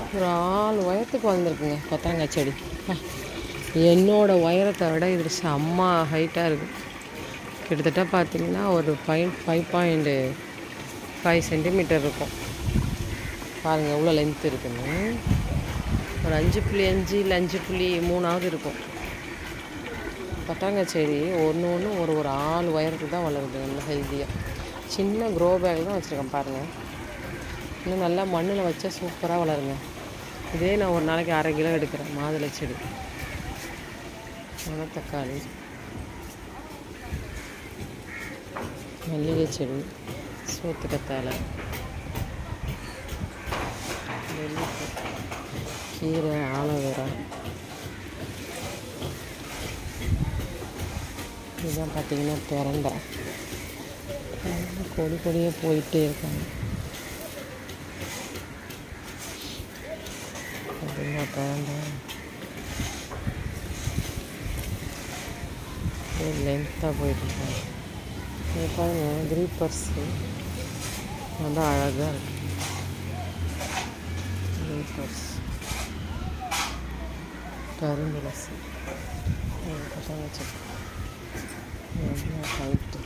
ஒரு ஆள் உயரத்துக்கு வளர்ந்துருக்குங்க கொத்தரங்காய் செடி அப்பா, என்னோட உயரத்தை விட இது செம்ம ஹைட்டாக இருக்குது கிட்டத்தட்ட பார்த்தீங்கன்னா ஒரு five five point five centimetre இருக்கும் பாருங்கள் எவ்வளோ லென்த் இருக்குன்னு ஒரு அஞ்சு புள்ளி அஞ்சு இல்லை அஞ்சு புள்ளி மூணாவது இருக்கும் கொத்தரங்காய் செடி ஒன்று ஒன்று ஒரு ஒரு ஆள் உயரத்துக்கு தான் வளருது நல்ல ஹெல்த்தியாக சின்ன க்ரோ பேக் தான் வச்சுருக்கேன் பாருங்கள் இன்னும் நல்லா மண்ணில் வச்சா சூப்பராக வளருங்க இதே நான் ஒரு நாளைக்கு அரை கிலோ எடுக்கிறேன் மாதுளை செடி மணத்தக்காளி மல்லிகை செடி சோத்துக்கத்தாழை நெல்லிக்காய் கீரை ஆலோவேரா இதுதான் பார்த்தீங்கன்னா பிரண்டை கொடி கொடியே போயிட்டே இருக்காங்க பார்த்தீங்கன்னா பிரண்டை லென்த்தாக போயிட்டுருக்காங்க இது பாருங்க கிரீப்பர்ஸு நல்லா அழகாக இருக்கு கிரீப்பர்ஸ் கருந்துளசி பசங்க செடி எவ்வளோ ஹைட்டு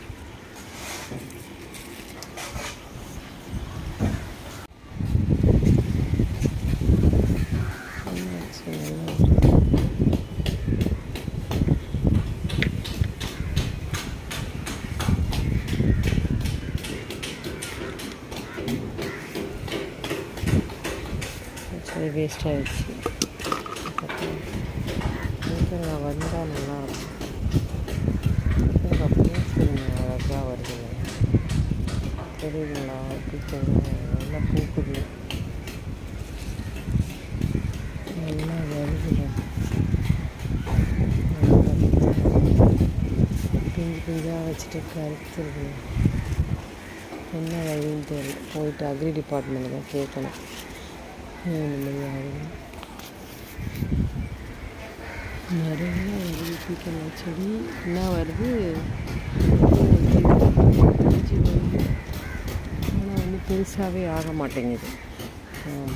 சரி வேஸ்ட் ஆகிடுச்சு நான் வந்தால் நல்லாயிருக்கும் அப்படியே சரிங்க அழகாக வருதுங்க தெரியுதுங்களா பிடிச்சது நல்லா பூக்குது நல்லா வருதுங்க பிஞ்சு பிஞ்சாக வச்சுட்டு கருத்துருது என்ன வழின்னு தெரியல போயிட்டு அக்ரி டிபார்ட்மெண்ட் தான் கேட்கணும் ஏன் இந்த மாதிரி ஆகுது நிறைய வருது பீக்கங்காய் செடி என்ன வருது பிஞ்சு வருது ஆனால் வந்து பெருசாகவே ஆக மாட்டேங்குது ஆமா.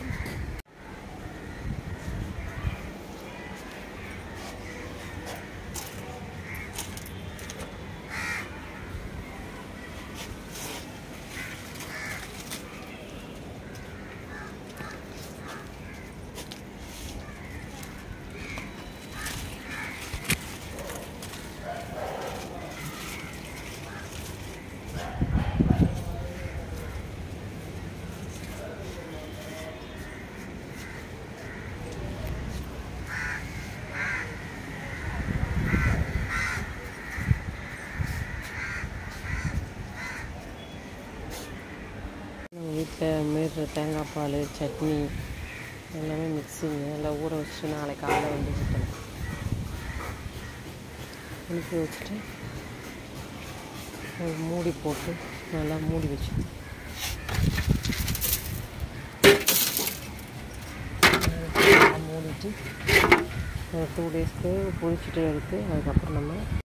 நம்ம வீட்டில் மீறுற தேங்காய் பால் சட்னி எல்லாமே மிக்சிங்க எல்லாம் ஊற வச்சுட்டு நாளைக்கு காலைல வந்து ஊற்றணும் குளிக்க வச்சுட்டு ஒரு மூடி போட்டு நல்லா மூடி வச்சு மூடிட்டு ஒரு டூ டேஸ்க்கு புளிச்சிட்டு எடுத்து அதுக்கப்புறம் நம்ம